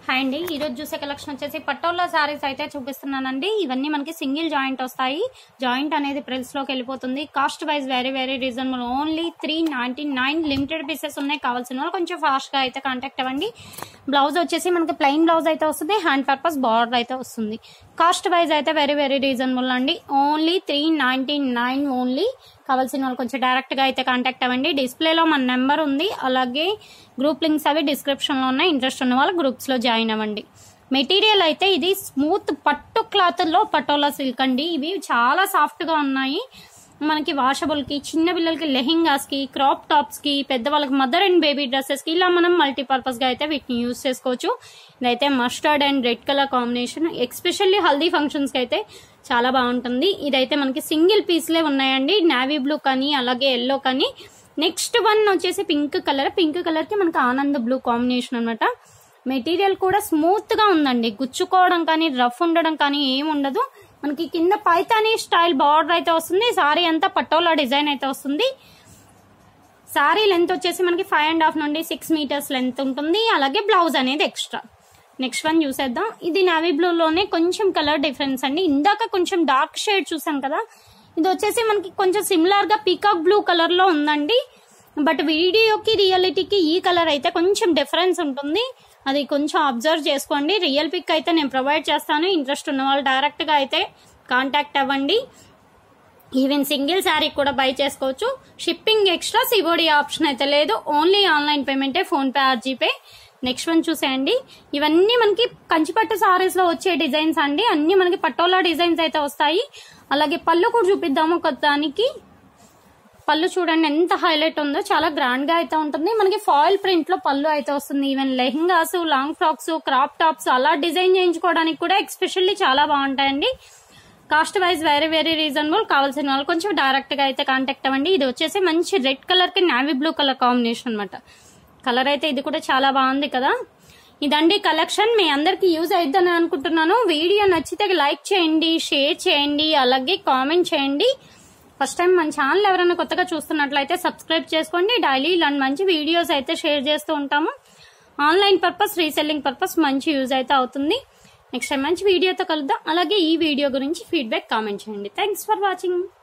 hi అండి ఈ రోజు చూసే కలెక్షన్ వచ్చేసి పటోలా సారీస్ అయితే చూపిస్తున్నానండి ఇవన్నీ మనకి సింగిల్ జాయింట్ వస్తాయి జాయింట్ అనేది ప్రిల్స్ లోకి వెళ్ళిపోతుంది cost wise very very reasonable only three ninety nine limited pieces ఉన్నాయి కావాల్సిన వాళ్ళు కొంచెం ఫాస్ట్ గా అయితే కాంటాక్ట్ అవ్వండి బ్లౌజ్ వచ్చేసి మనకి ప్లెయిన్ బ్లౌజ్ అయితే వస్తుంది హ్యాండ్ పర్పస్ బార్డర్ అయితే వస్తుంది కాస్ట్ వైజ్ అయితే వెరీ వెరీ రీజనబుల్ అండి only three ninety nine only కావాల్సిన వాళ్ళు కొంచెం డైరెక్ట్ గా అయితే కాంటాక్ట్ అవ్వండి డిస్ప్లేలో మన నెంబర్ ఉంది అలాగే గ్రూప్ లింక్స్ అవి డిస్క్రిప్షన్ లో ఉన్నాయి ఇంట్రెస్ట్ ఉన్న వాళ్ళు గ్రూప్స్ లో జాయిన్ అవ్వండి మెటీరియల్ అయితే ఇది స్మూత్ పట్టు క్లాత్ లో పటోలా సిల్క్ అండి ఇవి చాలా సాఫ్ట్ గా ఉన్నాయి మనకి వాషబుల్ కి చిన్న పిల్లలకి లెహింగాస్ కి క్రాప్ టాప్స్ కి పెద్దవాళ్ళకి మదర్ అండ్ బేబీ డ్రెస్సెస్ కి ఇలా మనం మల్టీపర్పస్ గా అయితే వీటిని యూస్ చేసుకోవచ్చు ఇదైతే mustard and red colour combination especially haldi functions కి అయితే చాలా బాగుంటుంది ఇదైతే మనకి సింగిల్ పీస్లే ఉన్నాయండి నావీ బ్లూ కానీ అలాగే ఎల్లో కానీ నెక్స్ట్ వన్ వచ్చేసి పింక్ కలర్ పింక్ కలర్ కి మనకి ఆనంద్ బ్లూ కాంబినేషన్ అన్నమాట మెటీరియల్ కూడా స్మూత్ గా ఉందండి గుచ్చుకోవడం కానీ రఫ్ ఉండడం కానీ ఏం ఉండదు మనకి కింద పైతానీ స్టైల్ బార్డర్ అయితే వస్తుంది సారీ అంతా పటోలా డిజైన్ అయితే వస్తుంది సారీ లెంత్ వచ్చేసి మనకి ఫైవ్ అండ్ హాఫ్ నుండి సిక్స్ మీటర్స్ లెంత్ ఉంటుంది అలాగే బ్లౌజ్ అనేది ఎక్స్ట్రా నెక్స్ట్ వన్ చూసేద్దాం ఇది నావీ బ్లూలోనే కొంచెం కలర్ డిఫరెన్స్ అండి ఇందాక కొంచెం డార్క్ షేడ్ చూసాం కదా ఇది వచ్చేసి మనకి కొంచెం సిమిలర్ గా పీకాక్ బ్లూ కలర్ లో ఉందండి బట్ వీడియోకి రియాలిటీకి ఈ కలర్ అయితే కొంచెం డిఫరెన్స్ ఉంటుంది అది కొంచెం అబ్జర్వ్ చేసుకోండి రియల్ పిక్ అయితే నేను ప్రొవైడ్ చేస్తాను ఇంట్రెస్ట్ ఉన్న వాళ్ళు డైరెక్ట్ గా అయితే కాంటాక్ట్ అవ్వండి ఈవెన్ సింగిల్ శారీ కూడా బై చేసుకోవచ్చు షిప్పింగ్ ఎక్స్ట్రా సిబోడి ఆప్షన్ అయితే లేదు ఓన్లీ ఆన్లైన్ పేమెంటే PhonePe or GPay next one చూసేయండి ఇవన్నీ మనకి కంచిపట్టు సారీస్ లో వచ్చే డిజైన్స్ అండి అన్ని మనకి పటోలా డిజైన్స్ అయితే వస్తాయి అలాగే పళ్ళు కూడా చూపిద్దాము ఒక దానికి పళ్ళు చూడండి ఎంత హైలైట్ ఉందో చాలా గ్రాండ్ గా అయితే ఉంటుంది మనకి ఫాయిల్ ప్రింట్ లో పళ్ళు అయితే వస్తుంది even lehengas long frocks crop tops అలా డిజైన్ చేయించుకోవడానికి కూడా ఎక్స్పెషల్లీ చాలా బాగుంటాయండి cost wise very very reasonable కావాల్సిన వాళ్ళు కొంచెం డైరెక్ట్ గా అయితే కాంటాక్ట్ అవ్వండి ఇది వచ్చేసి మంచి రెడ్ కలర్ కి నావీ బ్లూ కలర్ కాంబినేషన్ అన్నమాట కలర్ అయితే ఇది కూడా చాలా బాగుంది కదా ఇదండి కలెక్షన్ మీ అందరికి యూజ్ అయిద్దని అనుకుంటున్నాను వీడియో నచ్చితే లైక్ చేయండి షేర్ చేయండి అలాగే కామెంట్ చేయండి ఫస్ట్ టైం మన ఛానల్ ఎవరైనా కొత్తగా చూస్తున్నట్లయితే సబ్స్క్రైబ్ చేసుకోండి డైలీ ఇలాంటి మంచి వీడియోస్ అయితే షేర్ చేస్తూ ఉంటాము ఆన్లైన్ పర్పస్ రీసెల్లింగ్ పర్పస్ మంచి యూజ్ అయితే అవుతుంది నెక్స్ట్ టైం మంచి వీడియోతో కలుద్దాం అలాగే ఈ వీడియో గురించి ఫీడ్బ్యాక్ కామెంట్ చేయండి థ్యాంక్స్ ఫర్ వాచింగ్